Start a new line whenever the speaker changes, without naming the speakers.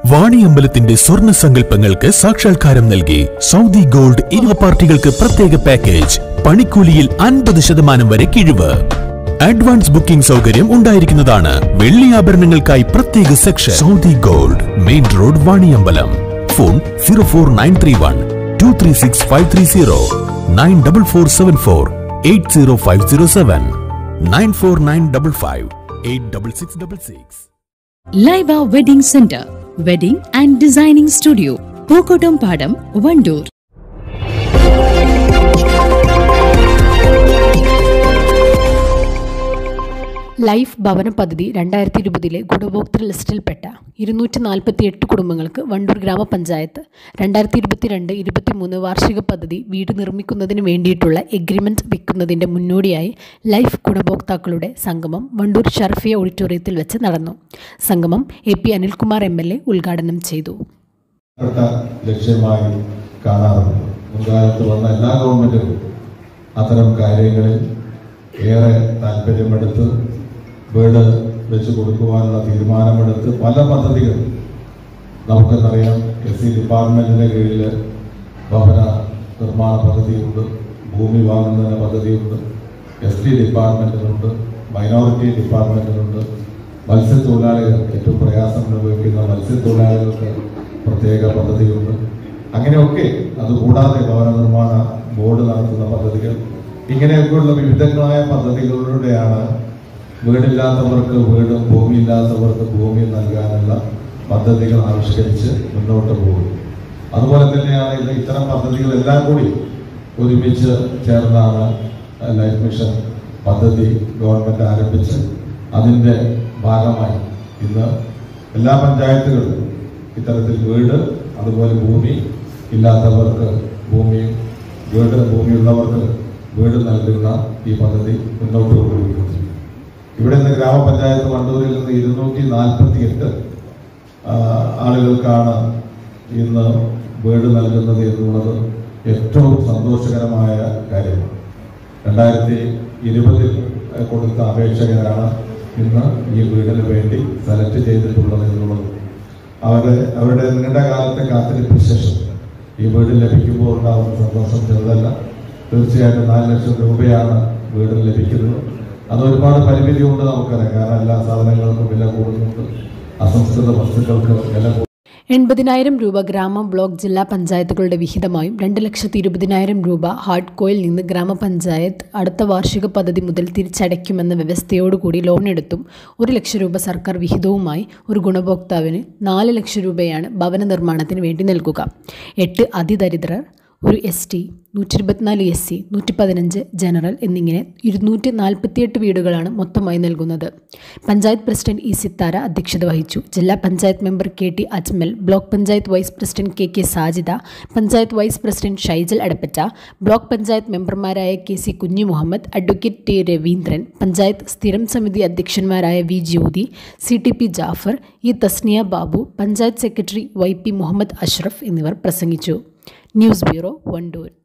വാണിയമ്പലത്തിന്റെ സ്വർണ്ണ സങ്കല്പങ്ങൾക്ക് സാക്ഷാത്കാരം നൽകി സൗദി ഗോൾഡ് ഇന പാർട്ടികൾക്ക് പ്രത്യേക പാക്കേജ് പണിക്കൂലിയിൽ അൻപത് ശതമാനം വരെ കിഴിവ് അഡ്വാൻസ് ബുക്കിംഗ് സൗകര്യം ഉണ്ടായിരിക്കുന്നതാണ് വെള്ളി ആഭരണങ്ങൾക്കായി പ്രത്യേക section Saudi gold main road Vaniyambalam phone zero four nine three one two three six five three zero nine double four seven four eight zero five zero seven nine four nine double five eight double six double six
Laiba wedding centre wedding and designing studio Pookkottumpadam Wandoor
life ഭവന പദ്ധതി രണ്ടായിരത്തി ഇരുപതിലെ ഗുണഭോക്തൃ ലിസ്റ്റിൽപ്പെട്ട ഇരുന്നൂറ്റി നാൽപ്പത്തി എട്ട് കുടുംബങ്ങൾക്ക് വണ്ടൂർ ഗ്രാമപഞ്ചായത്ത് രണ്ടായിരത്തി ഇരുപത്തിരണ്ട് ഇരുപത്തിമൂന്ന് വാർഷിക പദ്ധതി വീട് നിർമ്മിക്കുന്നതിന് വേണ്ടിയിട്ടുള്ള എഗ്രിമെന്റ് വെക്കുന്നതിൻ്റെ മുന്നോടിയായി ലൈഫ് ഗുണഭോക്താക്കളുടെ സംഗമം വണ്ടൂർ ഷർഫിയ ഓഡിറ്റോറിയത്തിൽ വെച്ച് നടന്നു സംഗമം A P Anilkumar M L A ഉദ്ഘാടനം ചെയ്തു
പ്പെട്ട ലക്ഷ്യമായി കാണാറുണ്ട് മുൻകാലത്ത് വന്ന എല്ലാ ഗവൺമെന്റുകളും അത്തരം കാര്യങ്ങളിൽ ഏറെ താല്പര്യമെടുത്ത് വീട് വെച്ച് കൊടുക്കുവാനുള്ള തീരുമാനമെടുത്ത് പല പദ്ധതികൾ നമുക്കെന്നറിയാം എസ് സി ഡിപ്പാർട്ട്മെന്റിന്റെ കീഴിൽ ഭവന നിർമ്മാണ പദ്ധതിയുണ്ട് ഭൂമി വാങ്ങുന്നതിന് പദ്ധതിയുണ്ട് എസ് ടി ഡിപ്പാർട്ട്മെന്റിനുണ്ട് മൈനോറിറ്റി ഡിപ്പാർട്ട്മെന്റിനുണ്ട് മത്സ്യത്തൊഴിലാളികൾ ഏറ്റവും പ്രയാസം അനുഭവിക്കുന്ന മത്സ്യത്തൊഴിലാളികൾക്ക് പ്രത്യേക പദ്ധതിയുണ്ട് അങ്ങനെയൊക്കെ അതുകൂടാതെ ഭവന നിർമ്മാണ ബോർഡ് നടത്തുന്ന പദ്ധതികൾ ഇങ്ങനെയൊക്കെയുള്ള വിവിധങ്ങളായ പദ്ധതികളിലൂടെയാണ് വീടില്ലാത്തവർക്ക് വീടും ഭൂമിയില്ലാത്തവർക്ക് ഭൂമി നൽകാനുള്ള പദ്ധതികൾ ആവിഷ്കരിച്ച് മുന്നോട്ട് പോകും അതുപോലെ തന്നെയാണ് ഇത് ഇത്തരം പദ്ധതികളെല്ലാം കൂടി ഒരുമിച്ച് ചേർന്നാണ് ലൈഫ് മിഷൻ പദ്ധതി ഗവൺമെന്റ് ആരംഭിച്ച് അതിൻ്റെ ഭാഗമായി ഇന്ന് എല്ലാ പഞ്ചായത്തുകളിലും ഇത്തരത്തിൽ വീട് അതുപോലെ ഭൂമി ഇല്ലാത്തവർക്ക് ഭൂമിയും വീട് ഭൂമിയുള്ളവർക്ക് വീട് നൽകുന്ന ഈ പദ്ധതി മുന്നോട്ട് കൊണ്ടുപോയിട്ടുണ്ട് ഇവിടെ നിന്ന് ഗ്രാമപഞ്ചായത്ത് വണ്ടൂരിൽ നിന്ന് ഇരുന്നൂറ്റി നാൽപ്പത്തി എട്ട് ആളുകൾക്കാണ് ഇന്ന് വീട് നൽകുന്നത് എന്നുള്ളത് ഏറ്റവും സന്തോഷകരമായ കാര്യമാണ് രണ്ടായിരത്തി ഇരുപതിൽ കൊടുത്ത അപേക്ഷകരാണ് ഇന്ന് ഈ വീടിന് വേണ്ടി സെലക്ട് ചെയ്തിട്ടുള്ളത് എന്നുള്ളത് അവരുടെ അവരുടെ നീണ്ട കാലത്തെ കാത്തിരിപ്പിന് ശേഷം ഈ വീട് ലഭിക്കുമ്പോൾ ഉണ്ടാകുന്ന സന്തോഷം ചെറുതല്ല തീർച്ചയായിട്ടും നാല് ലക്ഷം രൂപയാണ് വീടിന് ലഭിക്കുന്നത് അത് ഒരുപാട് പരിമിതി ഉണ്ട് നമുക്കറിയാം കാരണം എല്ലാ സാധനങ്ങൾക്കും വില കൂടുന്നുണ്ട് അസംസ്കൃത വസ്തുക്കൾക്ക് വില കൂടുന്നു
എൺപതിനായിരം രൂപ ഗ്രാമ ബ്ലോക്ക് ജില്ലാ പഞ്ചായത്തുകളുടെ വിഹിതമായും രണ്ട് ലക്ഷത്തി ഇരുപതിനായിരം രൂപ ഹാർഡ് കോയിൽ നിന്ന് ഗ്രാമപഞ്ചായത്ത് അടുത്ത വാർഷിക പദ്ധതി മുതൽ തിരിച്ചടയ്ക്കുമെന്ന വ്യവസ്ഥയോടുകൂടി ലോൺ എടുത്തും ഒരു ലക്ഷം രൂപ സർക്കാർ വിഹിതവുമായി ഒരു ഗുണഭോക്താവിന് നാല് ലക്ഷം രൂപയാണ് ഭവന നിർമ്മാണത്തിന് വേണ്ടി നൽകുക എട്ട് അതിദരിദ്രർ ഒരു എസ് ടി നൂറ്റി ഇരുപത്തിനാല് എസ് സി നൂറ്റി പതിനഞ്ച് ജനറൽ എന്നിങ്ങനെ ഇരുന്നൂറ്റി നാൽപ്പത്തിയെട്ട് വീടുകളാണ് മൊത്തമായി നൽകുന്നത് പഞ്ചായത്ത് പ്രസിഡന്റ് ഇ സിത്താര അധ്യക്ഷത വഹിച്ചു ജില്ലാ panchayat member K T Ajmal block panchayat vice president K K Sajida panchayat vice president Shaijal Adappatta block panchayat മെമ്പർമാരായ K C Kunju Muhammad advocate T Raveendran panchayat സ്ഥിരം സമിതി അധ്യക്ഷന്മാരായ V Jyothi C T P Jafar E Thasniya Babu panchayat secretary Y P Muhammad Ashraf എന്നിവർ പ്രസംഗിച്ചു ന്യൂസ് ബ്യൂറോ വണ്ടൂർ